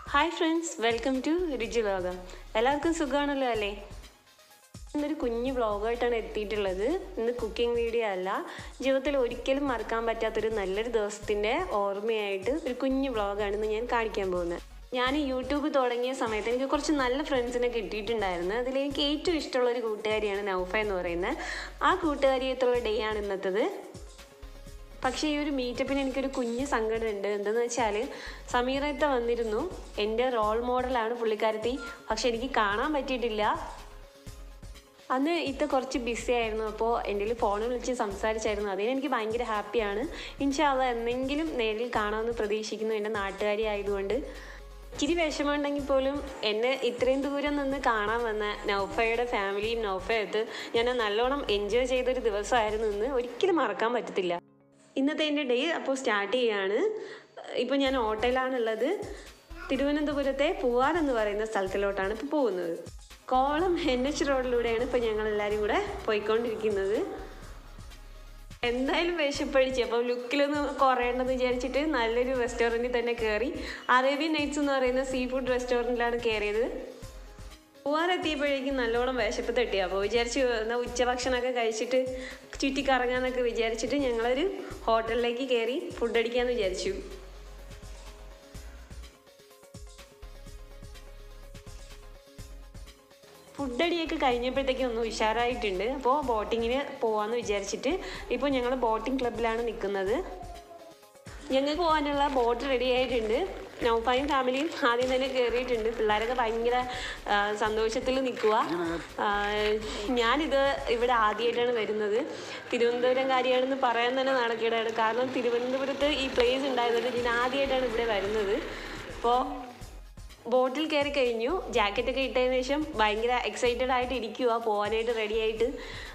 hi friends welcome to Ruchilokam എല്ലാവർക്കും സുഖമാണല്ലോ അല്ലേ ഇന്നൊരു കുഞ്ഞു വ്ളോഗായിട്ടാണ് എത്തിയിട്ടുള്ളത് ഇന്ന് കുക്കിംഗ് വീഡിയോ അല്ല ജീവിതത്തിൽ ഒരിക്കലും മറക്കാൻ പറ്റാത്തൊരു നല്ലൊരു ദിവസത്തിൻ്റെ ഓർമ്മയായിട്ട് ഒരു കുഞ്ഞു വ്ളോഗാണ് ഇന്ന് ഞാൻ കാണിക്കാൻ പോകുന്നത് ഞാൻ യൂട്യൂബ് തുടങ്ങിയ സമയത്ത് എനിക്ക് കുറച്ച് നല്ല ഫ്രണ്ട്സിനെ കിട്ടിയിട്ടുണ്ടായിരുന്നു അതിൽ എനിക്ക് ഏറ്റവും ഇഷ്ടമുള്ള ഒരു കൂട്ടുകാരിയാണ് നൗഫ എന്ന് പറയുന്നത് ആ കൂട്ടുകാരിയത്തുള്ള ഡേ ആണ് ഇന്നത്തത് പക്ഷേ ഈ ഒരു മീറ്റപ്പിന് എനിക്കൊരു കുഞ്ഞ് സങ്കടമുണ്ട് എന്തെന്ന് വെച്ചാൽ സമീറത്ത വന്നിരുന്നു എൻ്റെ റോൾ മോഡലാണ് പുള്ളിക്കാരത്തി പക്ഷെ എനിക്ക് കാണാൻ പറ്റിയിട്ടില്ല അന്ന് ഇത്ത കുറച്ച് ബിസി ആയിരുന്നു അപ്പോൾ എൻ്റെ കയ്യിൽ ഫോൺ വിളിച്ച് സംസാരിച്ചായിരുന്നു അതിന് എനിക്ക് ഭയങ്കര ഹാപ്പിയാണ് ഇൻഷാല്ല എന്നെങ്കിലും നേരിൽ കാണാമെന്ന് പ്രതീക്ഷിക്കുന്നു എൻ്റെ നാട്ടുകാരി ആയതുകൊണ്ട് ഇച്ചിരി വിഷമമുണ്ടെങ്കിൽ പോലും എന്നെ ഇത്രയും ദൂരം നിന്ന് കാണാൻ വന്ന നൗഫയുടെ ഫാമിലിയും നൗഫയത്ത് ഞാൻ നല്ലോണം എൻജോയ് ചെയ്തൊരു ദിവസമായിരുന്നു ഇന്ന് ഒരിക്കലും മറക്കാൻ പറ്റത്തില്ല ഇന്നത്തെ എൻ്റെ ഡേ അപ്പോൾ സ്റ്റാർട്ട് ചെയ്യാണ് ഇപ്പോൾ ഞാൻ ഓട്ടോയിലാണുള്ളത് തിരുവനന്തപുരത്തെ പൂവാർ എന്ന് പറയുന്ന സ്ഥലത്തിലോട്ടാണ് ഇപ്പോൾ പോകുന്നത് കോളം എൻ എച്ച് റോഡിലൂടെയാണ് ഇപ്പോൾ ഞങ്ങൾ എല്ലാവരും കൂടെ പോയിക്കൊണ്ടിരിക്കുന്നത് എന്തായാലും വിശപ്പടിച്ച് അപ്പോൾ ലുക്കിലൊന്ന് കുറയണമെന്ന് വിചാരിച്ചിട്ട് നല്ലൊരു റെസ്റ്റോറൻറ്റിൽ തന്നെ കയറി അറേബ്യൻ നൈറ്റ്സ് എന്ന് പറയുന്ന സീ ഫുഡ് റെസ്റ്റോറൻറ്റിലാണ് കയറിയത് പോവാനെത്തിയപ്പോഴേക്കും നല്ലോണം വിശപ്പ് തട്ടി അപ്പോൾ വിചാരിച്ചു എന്നാൽ ഉച്ചഭക്ഷണമൊക്കെ കഴിച്ചിട്ട് ചുറ്റി കറങ്ങാന്നൊക്കെ വിചാരിച്ചിട്ട് ഞങ്ങളൊരു ഹോട്ടലിലേക്ക് കയറി ഫുഡ് അടിക്കാമെന്ന് വിചാരിച്ചു ഫുഡ് അടിയൊക്കെ കഴിഞ്ഞപ്പോഴത്തേക്കും ഒന്ന് ഉഷാറായിട്ടുണ്ട് അപ്പോൾ ബോട്ടിങ്ങിന് പോവാമെന്ന് വിചാരിച്ചിട്ട് ഇപ്പോൾ ഞങ്ങൾ ബോട്ടിംഗ് ക്ലബിലാണ് നിൽക്കുന്നത് ഞങ്ങൾക്ക് പോകാനുള്ള ബോട്ട് റെഡി ആയിട്ടുണ്ട് നൗഫായും ഫാമിലിയും ആദ്യം തന്നെ കയറിയിട്ടുണ്ട് പിള്ളേരൊക്കെ ഭയങ്കര സന്തോഷത്തിൽ നിൽക്കുക ഞാനിത് ഇവിടെ ആദ്യമായിട്ടാണ് വരുന്നത് തിരുവനന്തപുരം കാര്യമാണെന്ന് പറയാൻ തന്നെ നടക്കേടാണ് കാരണം തിരുവനന്തപുരത്ത് ഈ പ്ലേസ് ഉണ്ടായതുകൊണ്ട് ഞാൻ ആദ്യമായിട്ടാണ് ഇവിടെ വരുന്നത് അപ്പോൾ ബോട്ടിൽ കയറി കഴിഞ്ഞു ജാക്കറ്റൊക്കെ ഇട്ടതിന് ശേഷം ഭയങ്കര എക്സൈറ്റഡ് ആയിട്ട് ഇരിക്കുക പോകാനായിട്ട് റെഡി ആയിട്ട്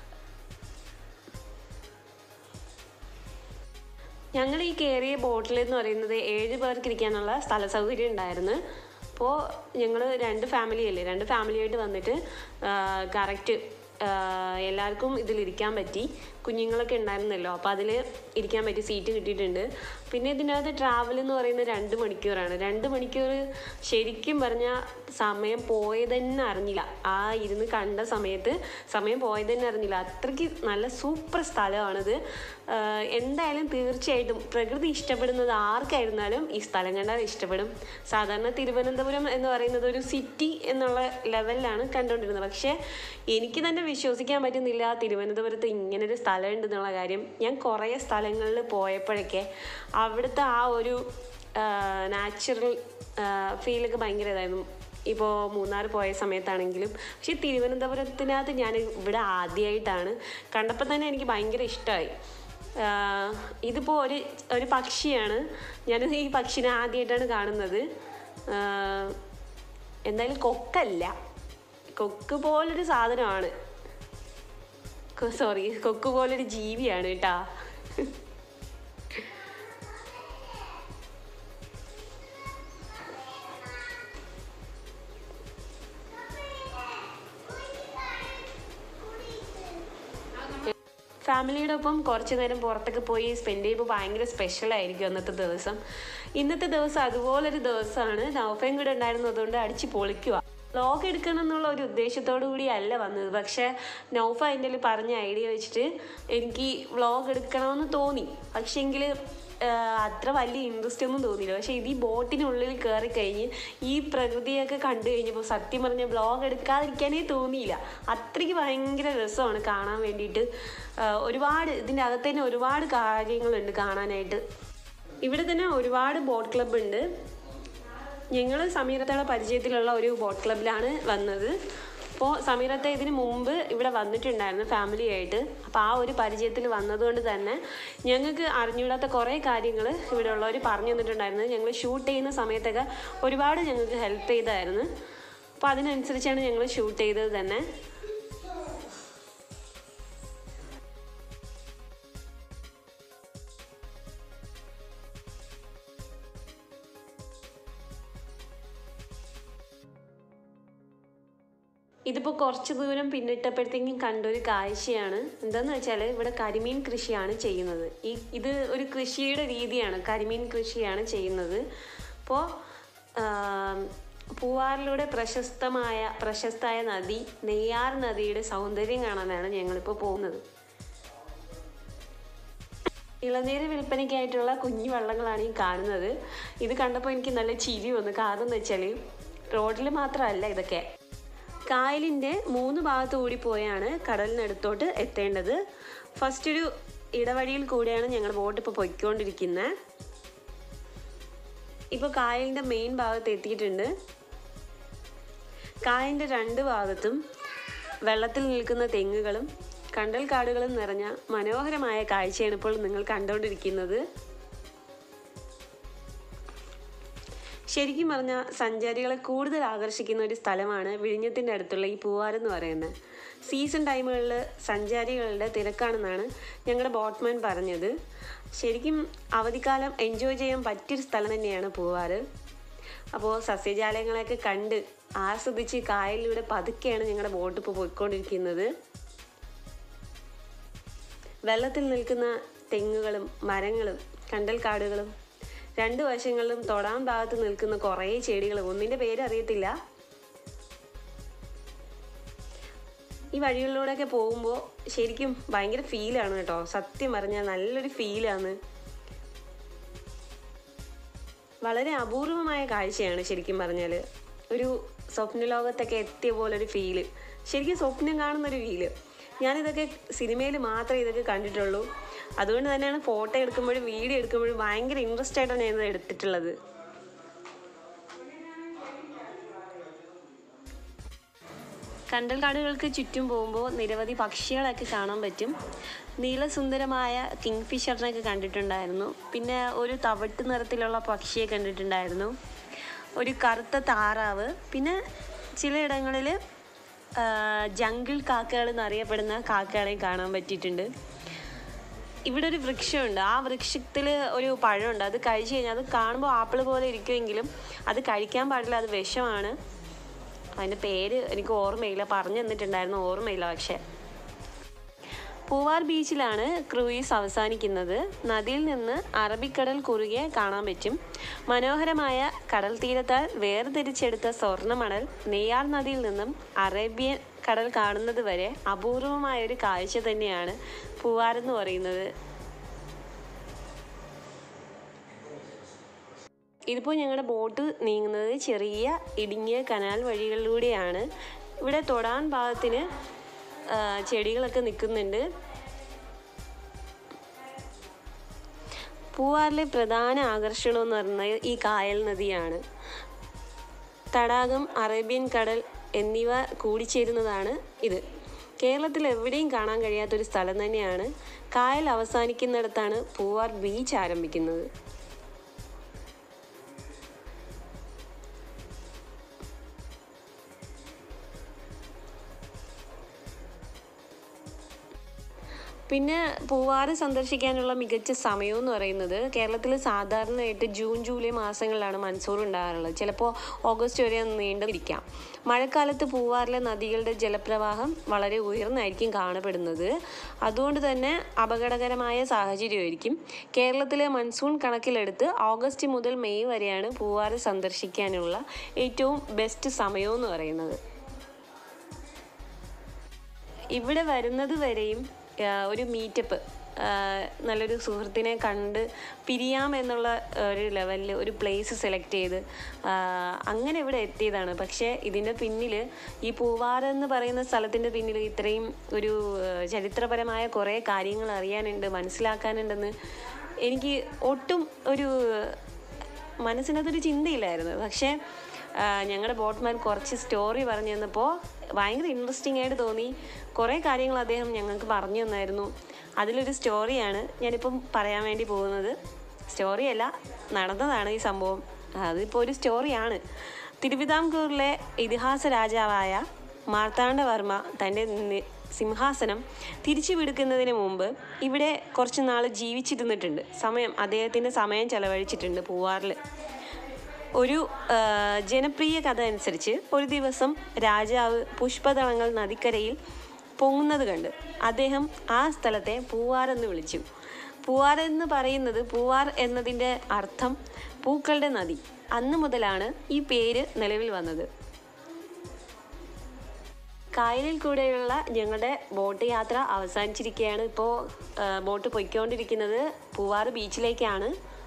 ഞങ്ങൾ ഈ കയറിയ ബോട്ടിൽ എന്ന് പറയുന്നത് ഏഴ് പേർക്ക് ഇരിക്കാനുള്ള സ്ഥല സൗകര്യം ഉണ്ടായിരുന്നു അപ്പോൾ ഞങ്ങൾ രണ്ട് ഫാമിലി അല്ലേ രണ്ട് ഫാമിലിയായിട്ട് വന്നിട്ട് കറക്റ്റ് എല്ലാവർക്കും ഇതിലിരിക്കാൻ പറ്റി കുഞ്ഞുങ്ങളൊക്കെ ഉണ്ടായിരുന്നല്ലോ അപ്പോൾ അതിൽ ഇരിക്കാൻ പറ്റി സീറ്റ് കിട്ടിയിട്ടുണ്ട് പിന്നെ ഇതിനകത്ത് ട്രാവൽ എന്ന് പറയുന്നത് രണ്ട് മണിക്കൂറാണ് രണ്ട് മണിക്കൂർ ശരിക്കും പറഞ്ഞാൽ സമയം പോയതന്നെ അറിഞ്ഞില്ല ആ ഇരുന്ന് കണ്ട സമയത്ത് സമയം പോയതന്നെ അറിഞ്ഞില്ല അത്രയ്ക്ക് നല്ല സൂപ്പർ സ്ഥലമാണിത് എന്തായാലും തീർച്ചയായിട്ടും പ്രകൃതി ഇഷ്ടപ്പെടുന്നത് ആർക്കായിരുന്നാലും ഈ സ്ഥലം കണ്ടാൽ ഇഷ്ടപ്പെടും സാധാരണ തിരുവനന്തപുരം എന്ന് പറയുന്നത് ഒരു സിറ്റി എന്നുള്ള ലെവലിലാണ് കണ്ടുകൊണ്ടിരുന്നത് പക്ഷേ എനിക്ക് തന്നെ വിശ്വസിക്കാൻ പറ്റുന്നില്ല തിരുവനന്തപുരത്ത് ഇങ്ങനൊരു സ്ഥലം ഉണ്ടെന്നുള്ള കാര്യം ഞാൻ കുറേ സ്ഥലങ്ങളിൽ പോയപ്പോഴൊക്കെ അവിടുത്തെ ആ ഒരു നാച്ചുറൽ ഫീലൊക്കെ ഭയങ്കര ഇതായിരുന്നു ഇപ്പോൾ മൂന്നാർ പോയ സമയത്താണെങ്കിലും പക്ഷേ തിരുവനന്തപുരത്തിനകത്ത് ഞാൻ ഇവിടെ ആദ്യമായിട്ടാണ് കണ്ടപ്പോൾ തന്നെ എനിക്ക് ഭയങ്കര ഇഷ്ടമായി ഇതിപ്പോൾ ഒരു ഒരു പക്ഷിയാണ് ഞാൻ ഈ പക്ഷിനെ ആദ്യമായിട്ടാണ് കാണുന്നത് എന്തായാലും കൊക്കല്ല കൊക്ക് പോലൊരു സാധനമാണ് സോറി കൊക്ക് പോലൊരു ജീവിയാണ് കേട്ടാ ഫാമിലിയുടെ ഒപ്പം കുറച്ച് നേരം പുറത്തൊക്കെ പോയി സ്പെൻഡ് ചെയ്യുമ്പോൾ ഭയങ്കര സ്പെഷ്യലായിരിക്കും അന്നത്തെ ദിവസം ഇന്നത്തെ ദിവസം അതുപോലൊരു ദിവസമാണ് നൗഫയും കൂടെ ഉണ്ടായിരുന്നതുകൊണ്ട് അടിച്ച് പൊളിക്കുക വ്ളോഗ് എടുക്കണം എന്നുള്ള ഒരു ഉദ്ദേശത്തോടു കൂടിയല്ല വന്നത് പക്ഷേ നൗഫ എൻ്റെ പറഞ്ഞ ഐഡിയ വെച്ചിട്ട് എനിക്ക് വ്ളോഗ് എടുക്കണമെന്ന് തോന്നി പക്ഷേങ്കിൽ അത്ര വലിയ ഇൻട്രസ്റ്റ് ഒന്നും തോന്നിയില്ല പക്ഷേ ഇത് ഈ ബോട്ടിനുള്ളിൽ കയറി കഴിഞ്ഞ് ഈ പ്രകൃതിയൊക്കെ കണ്ടു കഴിഞ്ഞപ്പോൾ സത്യം പറഞ്ഞ വ്ളോഗ് എടുക്കാതിരിക്കാനേ തോന്നിയില്ല അത്രയ്ക്ക് ഭയങ്കര രസമാണ് കാണാൻ വേണ്ടിയിട്ട് ഒരുപാട് ഇതിൻ്റെ അകത്ത് തന്നെ ഒരുപാട് കാര്യങ്ങളുണ്ട് കാണാനായിട്ട് ഇവിടെ തന്നെ ഒരുപാട് ബോട്ട് ക്ലബ്ബ് ഉണ്ട് ഞങ്ങൾ സമീറത്തയുടെ പരിചയത്തിലുള്ള ഒരു ബോട്ട് ക്ലബിലാണ് വന്നത് അപ്പോൾ സമീറത്തെ ഇതിന് മുമ്പ് ഇവിടെ വന്നിട്ടുണ്ടായിരുന്നു ഫാമിലി ആയിട്ട് അപ്പോൾ ആ ഒരു പരിചയത്തിൽ വന്നതുകൊണ്ട് തന്നെ ഞങ്ങൾക്ക് അറിഞ്ഞുകൂടാത്ത കുറേ കാര്യങ്ങൾ ഇവിടെ ഉള്ളവർ പറഞ്ഞു തന്നിട്ടുണ്ടായിരുന്നു ഞങ്ങൾ ഷൂട്ട് ചെയ്യുന്ന സമയത്തൊക്കെ ഒരുപാട് ഞങ്ങൾക്ക് ഹെൽപ്പ് ചെയ്തായിരുന്നു അപ്പോൾ അതിനനുസരിച്ചാണ് ഞങ്ങൾ ഷൂട്ട് ചെയ്തത് തന്നെ ഇതിപ്പോൾ കുറച്ച് ദൂരം പിന്നിട്ടപ്പോഴത്തേക്കും കണ്ടൊരു കാഴ്ചയാണ് എന്താന്ന് വെച്ചാൽ ഇവിടെ കരിമീൻ കൃഷിയാണ് ചെയ്യുന്നത് ഈ ഇത് ഒരു കൃഷിയുടെ രീതിയാണ് കരിമീൻ കൃഷിയാണ് ചെയ്യുന്നത് അപ്പോൾ ആം, പൂവാറിലൂടെ പ്രശസ്തമായ പ്രശസ്തമായ നദി നെയ്യാർ നദിയുടെ സൗന്ദര്യം കാണാനാണ് ഞങ്ങളിപ്പോൾ പോകുന്നത് ഇളനീര് വിൽപ്പനയ്ക്കായിട്ടുള്ള കുഞ്ഞു വള്ളങ്ങളാണ് ഈ കാണുന്നത് ഇത് കണ്ടപ്പോൾ എനിക്ക് നല്ല ചിരി വന്നു കാരണം എന്ന് വെച്ചാൽ റോഡിൽ മാത്രമല്ല ഇതൊക്കെ കായലിൻ്റെ മൂന്ന് ഭാഗത്ത് കൂടി പോയാണ് കടലിനടുത്തോട്ട് എത്തേണ്ടത് ഫസ്റ്റ് ഒരു ഇടവഴിയിൽ കൂടെയാണ് ഞങ്ങൾ ബോട്ട് ഇപ്പോൾ പൊയ്ക്കൊണ്ടിരിക്കുന്നത് ഇപ്പോൾ കായലിൻ്റെ മെയിൻ ഭാഗത്ത് എത്തിയിട്ടുണ്ട് കായലിൻ്റെ രണ്ട് ഭാഗത്തും വെള്ളത്തിൽ നിൽക്കുന്ന തെങ്ങുകളും കണ്ടൽ കാടുകളും നിറഞ്ഞ മനോഹരമായ കാഴ്ചയാണ് ഇപ്പോൾ നിങ്ങൾ കണ്ടുകൊണ്ടിരിക്കുന്നത് ശരിക്കും പറഞ്ഞാൽ സഞ്ചാരികളെ കൂടുതൽ ആകർഷിക്കുന്ന ഒരു സ്ഥലമാണ് വിഴിഞ്ഞത്തിൻ്റെ അടുത്തുള്ള ഈ പൂവാർ എന്ന് പറയുന്നത് സീസൺ ടൈമുകളിൽ സഞ്ചാരികളുടെ തിരക്കാണെന്നാണ് ഞങ്ങളുടെ ബോട്ട്മാൻ പറഞ്ഞത് ശരിക്കും അവധിക്കാലം എൻജോയ് ചെയ്യാൻ പറ്റിയൊരു സ്ഥലം തന്നെയാണ് പൂവാർ അപ്പോൾ സസ്യജാലങ്ങളെയൊക്കെ കണ്ട് ആസ്വദിച്ച് കായലിലൂടെ പതുക്കെയാണ് ഞങ്ങളുടെ ബോട്ട് ഇപ്പോൾ പോയിക്കൊണ്ടിരിക്കുന്നത് വെള്ളത്തിൽ നിൽക്കുന്ന തെങ്ങുകളും മരങ്ങളും കണ്ടൽ കാടുകളും രണ്ട് വശങ്ങളിലും തൊടാൻ ഭാഗത്ത് നിൽക്കുന്ന കുറേ ചെടികളും ഒന്നിൻ്റെ പേര് അറിയത്തില്ല ഈ വഴികളിലൂടെയൊക്കെ പോകുമ്പോൾ ശരിക്കും ഭയങ്കര ഫീലാണ് കേട്ടോ സത്യം പറഞ്ഞാൽ നല്ലൊരു ഫീലാണ് വളരെ അപൂർവമായ കാഴ്ചയാണ് ശരിക്കും പറഞ്ഞാൽ ഒരു സ്വപ്നലോകത്തൊക്കെ എത്തിയ പോലൊരു ഫീല് ശരിക്കും സ്വപ്നം കാണുന്നൊരു ഫീല് ഞാനിതൊക്കെ സിനിമയിൽ മാത്രമേ ഇതൊക്കെ കണ്ടിട്ടുള്ളൂ അതുകൊണ്ട് തന്നെയാണ് ഫോട്ടോ എടുക്കുമ്പോഴും വീഡിയോ എടുക്കുമ്പോഴും ഭയങ്കര ഇൻട്രസ്റ്റ് ആയിട്ടാണ് ഞാൻ ഇത് എടുത്തിട്ടുള്ളത് കണ്ടൽ കാടുകൾക്ക് ചുറ്റും പോകുമ്പോൾ നിരവധി പക്ഷികളൊക്കെ കാണാൻ പറ്റും നീലസുന്ദരമായ കിങ് ഫിഷറിനൊക്കെ കണ്ടിട്ടുണ്ടായിരുന്നു പിന്നെ ഒരു തവിട്ട് നിറത്തിലുള്ള പക്ഷിയെ കണ്ടിട്ടുണ്ടായിരുന്നു ഒരു കറുത്ത താറാവ് പിന്നെ ചിലയിടങ്ങളിൽ ജംഗിൾ കാക്കകൾ എന്നറിയപ്പെടുന്ന കാക്കകളെ കാണാൻ പറ്റിയിട്ടുണ്ട് ഇവിടെ ഒരു വൃക്ഷമുണ്ട് ആ വൃക്ഷത്തിൽ ഒരു പഴമുണ്ട് അത് കഴിച്ചു കഴിഞ്ഞാൽ അത് കാണുമ്പോൾ ആപ്പിൾ പോലെ ഇരിക്കുമെങ്കിലും അത് കഴിക്കാൻ പാടില്ല അത് വിഷമാണ് അതിൻ്റെ പേര് എനിക്ക് ഓർമ്മയില്ല പറഞ്ഞു തന്നിട്ടുണ്ടായിരുന്നു ഓർമ്മയില്ല പക്ഷേ പൂവാർ ബീച്ചിലാണ് ക്രൂയിസ് അവസാനിക്കുന്നത് നദിയിൽ നിന്ന് അറബിക്കടൽ കുറുകെ കാണാൻ പറ്റും മനോഹരമായ കടൽ തീരത്താൽ വേർതിരിച്ചെടുത്ത സ്വർണ്ണമണൽ നെയ്യാർ നദിയിൽ നിന്നും അറേബ്യൻ കടൽ കാണുന്നത് വരെ അപൂർവമായ ഒരു കാഴ്ച തന്നെയാണ് പൂവാർ എന്ന് പറയുന്നത് ഇതിപ്പോൾ ഞങ്ങളുടെ ബോട്ട് നീങ്ങുന്നത് ചെറിയ ഇടുങ്ങിയ കനാൽ വഴികളിലൂടെയാണ് ഇവിടെ തൊടാൻ ഭാഗത്തിന് ആ, ചെടികളൊക്കെ നിൽക്കുന്നുണ്ട് പൂവാറിലെ പ്രധാന ആകർഷണം എന്ന് പറയുന്നത് ഈ കായൽ നദിയാണ് തടാകം അറേബ്യൻ കടൽ എന്നിവ കൂടിച്ചേരുന്നതാണ് ഇത് കേരളത്തിൽ എവിടെയും കാണാൻ കഴിയാത്തൊരു സ്ഥലം തന്നെയാണ് കായൽ അവസാനിക്കുന്നിടത്താണ് പൂവാർ ബീച്ച് ആരംഭിക്കുന്നത് പിന്നെ പൂവാറ് സന്ദർശിക്കാനുള്ള മികച്ച സമയം എന്ന് പറയുന്നത് കേരളത്തിൽ സാധാരണയായിട്ട് ജൂൺ ജൂലൈ മാസങ്ങളിലാണ് മൺസൂൺ ഉണ്ടാകാറുള്ളത് ചിലപ്പോൾ ഓഗസ്റ്റ് വരെ നീണ്ടിരിക്കാം മഴക്കാലത്ത് പൂവാറിലെ നദികളുടെ ജലപ്രവാഹം വളരെ ഉയർന്നായിരിക്കും കാണപ്പെടുന്നത് അതുകൊണ്ട് തന്നെ അപകടകരമായ സാഹചര്യമായിരിക്കും കേരളത്തിലെ മൺസൂൺ കണക്കിലെടുത്ത് ഓഗസ്റ്റ് മുതൽ മെയ് വരെയാണ് പൂവാറ് സന്ദർശിക്കാനുള്ള ഏറ്റവും ബെസ്റ്റ് സമയം എന്ന് പറയുന്നത് ഇവിടെ വരുന്നത് വരെയും ആ, ഒരു മീറ്റപ്പ് നല്ലൊരു സുഹൃത്തിനെ കണ്ട് പിരിയാം എന്നുള്ള ഒരു ലെവലിൽ ഒരു പ്ലേസ് സെലക്ട് ചെയ്ത് ആ, അങ്ങനെ ഇവിടെ എത്തിയതാണ് പക്ഷേ ഇതിൻ്റെ പിന്നിൽ ഈ പൂവാറ് എന്ന് പറയുന്ന സ്ഥലത്തിൻ്റെ പിന്നിൽ ഇത്രയും ഒരു ആ, ചരിത്രപരമായ കുറേ കാര്യങ്ങൾ അറിയാനുണ്ട് മനസ്സിലാക്കാനുണ്ടെന്ന് എനിക്ക് ഒട്ടും ഒരു മനസ്സിനകത്തൊരു ചിന്തയില്ലായിരുന്നു പക്ഷേ ഞങ്ങളുടെ ബോട്ട്മാൻ കുറച്ച് സ്റ്റോറി പറഞ്ഞു തന്നപ്പോൾ ഭയങ്കര ഇൻട്രസ്റ്റിംഗ് ആയിട്ട് തോന്നി കുറേ കാര്യങ്ങൾ അദ്ദേഹം ഞങ്ങൾക്ക് പറഞ്ഞു തന്നായിരുന്നു അതിലൊരു സ്റ്റോറിയാണ് ഞാനിപ്പം പറയാൻ വേണ്ടി പോകുന്നത് സ്റ്റോറിയല്ല നടന്നതാണ് ഈ സംഭവം അതിപ്പോൾ ഒരു സ്റ്റോറിയാണ് തിരുവിതാംകൂറിലെ ഇതിഹാസ രാജാവായ മാർത്താണ്ഡവർമ്മ തൻ്റെ നി- സിംഹാസനം തിരിച്ചു പിടിക്കുന്നതിന് മുമ്പ് ഇവിടെ കുറച്ച് നാൾ ജീവിച്ചിരുന്നിട്ടുണ്ട് സമയം അദ്ദേഹത്തിൻ്റെ സമയം ചെലവഴിച്ചിട്ടുണ്ട് പൂവാറിൽ ഒരു ആ, ജനപ്രിയ കഥ അനുസരിച്ച് ഒരു ദിവസം രാജാവ് പുഷ്പതളങ്ങൾ നദിക്കരയിൽ പൊങ്ങുന്നത് കണ്ട് അദ്ദേഹം ആ സ്ഥലത്തെ പൂവാറെന്ന് വിളിച്ചു പൂവാർ എന്ന് പറയുന്നത് പൂവാർ എന്നതിൻ്റെ അർത്ഥം പൂക്കളുടെ നദി അന്ന് മുതലാണ് ഈ പേര് നിലവിൽ വന്നത് കായലിൽ കൂടെയുള്ള ഞങ്ങളുടെ ബോട്ട് യാത്ര അവസാനിച്ചിരിക്കുകയാണ് ഇപ്പോൾ ബോട്ട് പൊയ്ക്കൊണ്ടിരിക്കുന്നത് പൂവാറ് ബീച്ചിലേക്കാണ്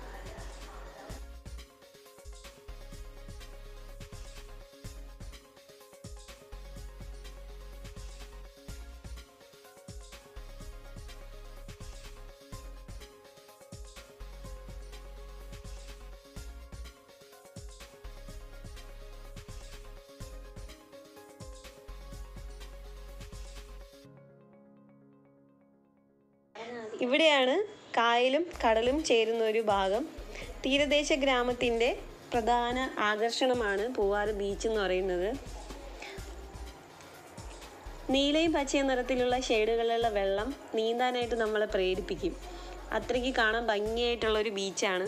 ഇവിടെയാണ് കായലും കടലും ചേരുന്ന ഒരു ഭാഗം തീരദേശ ഗ്രാമത്തിൻ്റെ പ്രധാന ആകർഷണമാണ് പൂവാറ് ബീച്ച് എന്ന് പറയുന്നത് നീലയും പച്ചയും നിറത്തിലുള്ള ഷെയ്ഡുകളിലുള്ള വെള്ളം നീന്താനായിട്ട് നമ്മളെ പ്രേരിപ്പിക്കും അത്രയ്ക്ക് കാണാൻ ഭംഗിയായിട്ടുള്ള ഒരു ബീച്ചാണ്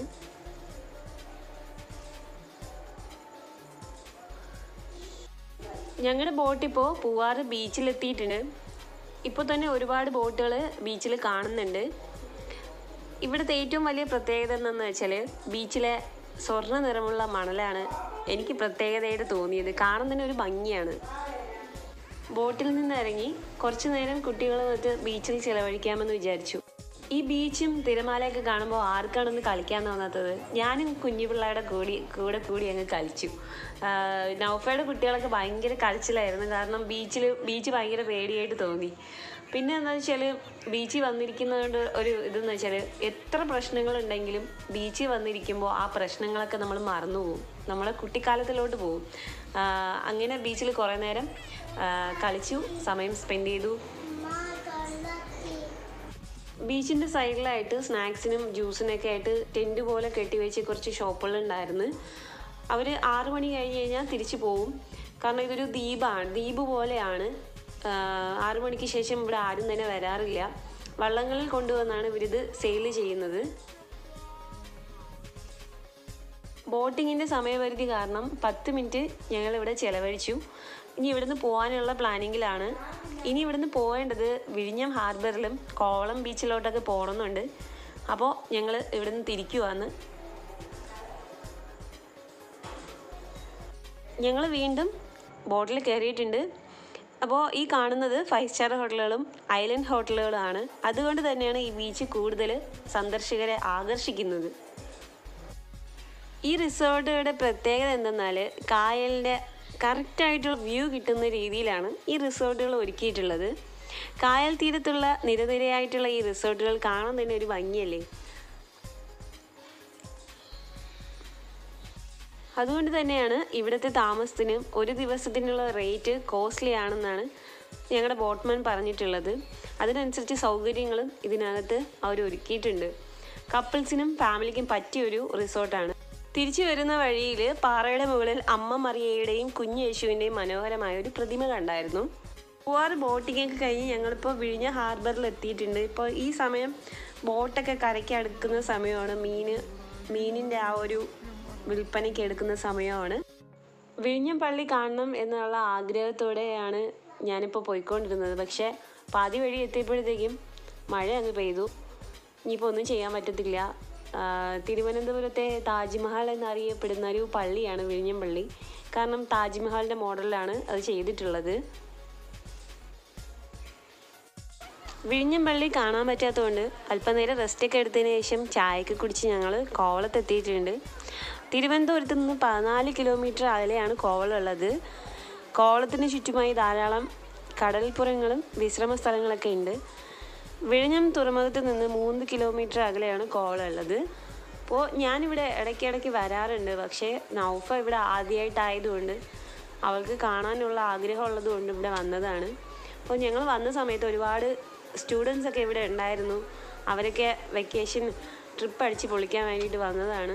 ഞങ്ങളുടെ ബോട്ട് ഇപ്പോൾ പൂവാറ് ബീച്ചിലെത്തിയിട്ടുണ്ട് ഇപ്പോൾ തന്നെ ഒരുപാട് ബോട്ടുകൾ ബീച്ചിൽ കാണുന്നുണ്ട് ഇവിടുത്തെ ഏറ്റവും വലിയ പ്രത്യേകത എന്തെന്ന് വെച്ചാൽ ബീച്ചിലെ സ്വർണ്ണ നിറമുള്ള മണലാണ് എനിക്ക് പ്രത്യേകതയായിട്ട് തോന്നിയത് കാണുന്നതിന് ഒരു ഭംഗിയാണ് ബോട്ടിൽ നിന്ന് ഇറങ്ങി കുറച്ചു നേരം കുട്ടികളുമായിട്ട് ബീച്ചിൽ ചിലവഴിക്കാമെന്ന് വിചാരിച്ചു ഈ ബീച്ചും തിരമാലയൊക്കെ കാണുമ്പോൾ ആർക്കാണൊന്ന് കളിക്കാൻ തോന്നാത്തത് ഞാനും കുഞ്ഞു പിള്ളേരുടെ കൂടി കൂടെ കൂടി അങ്ങ് കളിച്ചു ആഹ് നൗഫയുടെ കുട്ടികളൊക്കെ ഭയങ്കര കളിച്ചിലായിരുന്നു കാരണം ബീച്ചിൽ ബീച്ച് ഭയങ്കര പേടിയായിട്ട് തോന്നി പിന്നെ എന്താ വെച്ചാൽ ബീച്ചിൽ വന്നിരിക്കുന്നതുകൊണ്ട് ഒരു ഇതെന്ന് വെച്ചാൽ എത്ര പ്രശ്നങ്ങളുണ്ടെങ്കിലും ബീച്ചിൽ വന്നിരിക്കുമ്പോൾ ആ പ്രശ്നങ്ങളൊക്കെ നമ്മൾ മറന്നു പോകും നമ്മളെ കുട്ടിക്കാലത്തിലോട്ട് പോകും ആഹ് അങ്ങനെ ബീച്ചിൽ കുറേ നേരം ആഹ് കളിച്ചു സമയം സ്പെൻഡ് ചെയ്തു ബീച്ചിൻ്റെ സൈഡിലായിട്ട് സ്നാക്സിനും ജ്യൂസിനൊക്കെ ആയിട്ട് ടെൻറ്റ് പോലെ കെട്ടിവെച്ച് കുറച്ച് ഷോപ്പുകളുണ്ടായിരുന്നു അവർ ആറു മണി കഴിഞ്ഞ് കഴിഞ്ഞാൽ തിരിച്ചു പോകും കാരണം ഇതൊരു ദ്വീപാണ് ദ്വീപ് പോലെയാണ് ആഹ് ആറു മണിക്ക് ശേഷം ഇവിടെ ആരും തന്നെ വരാറില്ല വള്ളങ്ങളിൽ കൊണ്ടുവന്നാണ് ഇവരിത് സെയിൽ ചെയ്യുന്നത് ബോട്ടിങ്ങിൻ്റെ സമയപരിധി കാരണം പത്ത് മിനിറ്റ് ഞങ്ങൾ ഇവിടെ ചിലവഴിച്ചു ഇനി ഇവിടുന്ന് പോകാനുള്ള പ്ലാനിങ്ങിലാണ് ഇനി ഇവിടുന്ന് പോകേണ്ടത് വിഴിഞ്ഞം ഹാർബറിലും കോവളം ബീച്ചിലോട്ടൊക്കെ പോകണമെന്നുണ്ട് അപ്പോൾ ഞങ്ങൾ ഇവിടുന്ന് തിരിക്കുവാന്ന് ഞങ്ങൾ വീണ്ടും ബോട്ടിൽ കയറിയിട്ടുണ്ട് അപ്പോൾ ഈ കാണുന്നത് ഫൈവ് സ്റ്റാർ ഹോട്ടലുകളും ഐലൻഡ് ഹോട്ടലുകളുമാണ് അതുകൊണ്ട് തന്നെയാണ് ഈ ബീച്ച് കൂടുതൽ സന്ദർശകരെ ആകർഷിക്കുന്നത് ഈ റിസോർട്ടുകളുടെ പ്രത്യേകത എന്തെന്നാൽ കായലിൻ്റെ കറക്റ്റായിട്ടുള്ള വ്യൂ കിട്ടുന്ന രീതിയിലാണ് ഈ റിസോർട്ടുകൾ ഒരുക്കിയിട്ടുള്ളത് കായൽ തീരത്തുള്ള നിരനിരയായിട്ടുള്ള ഈ റിസോർട്ടുകൾ കാണാൻ തന്നെ ഒരു ഭംഗിയല്ലേ അതുകൊണ്ട് തന്നെയാണ് ഇവിടുത്തെ താമസത്തിന് ഒരു ദിവസത്തിനുള്ള റേറ്റ് കോസ്റ്റ്ലി ആണെന്നാണ് ഞങ്ങളുടെ ബോട്ട്മാൻ പറഞ്ഞിട്ടുള്ളത് അതിനനുസരിച്ച് സൗകര്യങ്ങളും ഇതിനകത്ത് അവർ ഒരുക്കിയിട്ടുണ്ട് കപ്പിൾസിനും ഫാമിലിക്കും പറ്റിയൊരു റിസോർട്ടാണ് തിരിച്ചു വരുന്ന വഴിയിൽ പാറയുടെ മുകളിൽ അമ്മ മറിയയുടെയും കുഞ്ഞു യേശുവിൻ്റെയും മനോഹരമായ ഒരു പ്രതിമ കണ്ടായിരുന്നു പൂവാറ് ബോട്ടിംഗ് ഒക്കെ കഴിഞ്ഞ് ഞങ്ങളിപ്പോൾ വിഴിഞ്ഞ ഹാർബറിൽ എത്തിയിട്ടുണ്ട് ഇപ്പോൾ ഈ സമയം ബോട്ടൊക്കെ കരയ്ക്ക് അടുക്കുന്ന സമയമാണ് മീൻ മീനിൻ്റെ ആ ഒരു വിൽപ്പനയ്ക്ക് എടുക്കുന്ന സമയമാണ് വിഴിഞ്ഞം പള്ളി കാണണം എന്നുള്ള ആഗ്രഹത്തോടെയാണ് ഞാനിപ്പോൾ പോയിക്കൊണ്ടിരുന്നത് പക്ഷേ പാതി വഴി എത്തിയപ്പോഴത്തേക്കും മഴ അങ്ങ് പെയ്തു ഇനിയിപ്പോൾ ഒന്നും ചെയ്യാൻ പറ്റത്തില്ല ആ, തിരുവനന്തപുരത്തെ താജ്മഹൽ എന്നറിയപ്പെടുന്ന ഒരു പള്ളിയാണ് വിഴിഞ്ഞം പള്ളി കാരണം താജ്മഹലിൻ്റെ മോഡലിലാണ് അത് ചെയ്തിട്ടുള്ളത് വിഴിഞ്ഞം പള്ളി കാണാൻ പറ്റാത്തതുകൊണ്ട് അല്പനേരം റെസ്റ്റൊക്കെ എടുത്തതിന് ശേഷം ചായയൊക്കെ കുടിച്ച് ഞങ്ങൾ കോവളത്തെത്തിയിട്ടുണ്ട് തിരുവനന്തപുരത്ത് നിന്ന് പതിനാല് കിലോമീറ്റർ അകലെയാണ് കോവളമുള്ളത് കോവളത്തിന് ചുറ്റുമായി ധാരാളം കടൽപ്പുറങ്ങളും വിശ്രമ സ്ഥലങ്ങളൊക്കെ ഉണ്ട് വിഴിഞ്ഞം തുറമുഖത്ത് നിന്ന് മൂന്ന് കിലോമീറ്റർ അകലെയാണ് കോവളമുള്ളത് അപ്പോൾ ഞാനിവിടെ ഇടയ്ക്കിടയ്ക്ക് വരാറുണ്ട് പക്ഷേ നൗഫ ഇവിടെ ആദ്യമായിട്ടായതുകൊണ്ട് അവൾക്ക് കാണാനുള്ള ആഗ്രഹമുള്ളത് കൊണ്ട് ഇവിടെ വന്നതാണ് അപ്പോൾ ഞങ്ങൾ വന്ന സമയത്ത് ഒരുപാട് സ്റ്റുഡൻസ് ഒക്കെ ഇവിടെ ഉണ്ടായിരുന്നു അവരൊക്കെ വെക്കേഷൻ ട്രിപ്പ് അടിച്ച് പൊളിക്കാൻ വേണ്ടിയിട്ട് വന്നതാണ്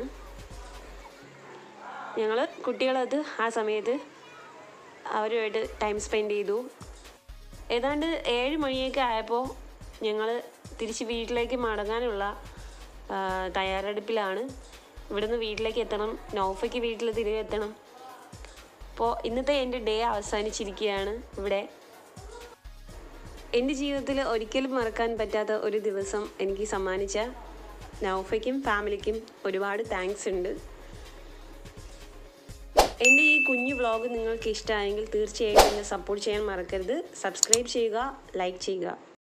ഞങ്ങൾ കുട്ടികളത് ആ സമയത്ത് അവരുമായിട്ട് ടൈം സ്പെൻഡ് ചെയ്തു ഏതാണ്ട് ഏഴ് മണിയൊക്കെ ആയപ്പോൾ ഞങ്ങൾ തിരിച്ച് വീട്ടിലേക്ക് മടങ്ങാനുള്ള ആ, തയ്യാറെടുപ്പിലാണ് ഇവിടുന്ന് വീട്ടിലേക്ക് എത്തണം നൗഫയ്ക്ക് വീട്ടിൽ തിരികെ എത്തണം അപ്പോൾ ഇന്നത്തെ എൻ്റെ ഡേ അവസാനിച്ചിരിക്കുകയാണ് ഇവിടെ എൻ്റെ ജീവിതത്തിൽ ഒരിക്കലും മറക്കാൻ പറ്റാത്ത ഒരു ദിവസം എനിക്ക് സമ്മാനിച്ച നൗഫയ്ക്കും ഫാമിലിക്കും ഒരുപാട് താങ്ക്സ് ഉണ്ട് എൻ്റെ ഈ കുഞ്ഞു വ്ളോഗ് നിങ്ങൾക്ക് ഇഷ്ടമായെങ്കിൽ തീർച്ചയായും എന്നെ സപ്പോർട്ട് ചെയ്യാൻ മറക്കരുത് സബ്സ്ക്രൈബ് ചെയ്യുക ലൈക്ക് ചെയ്യുക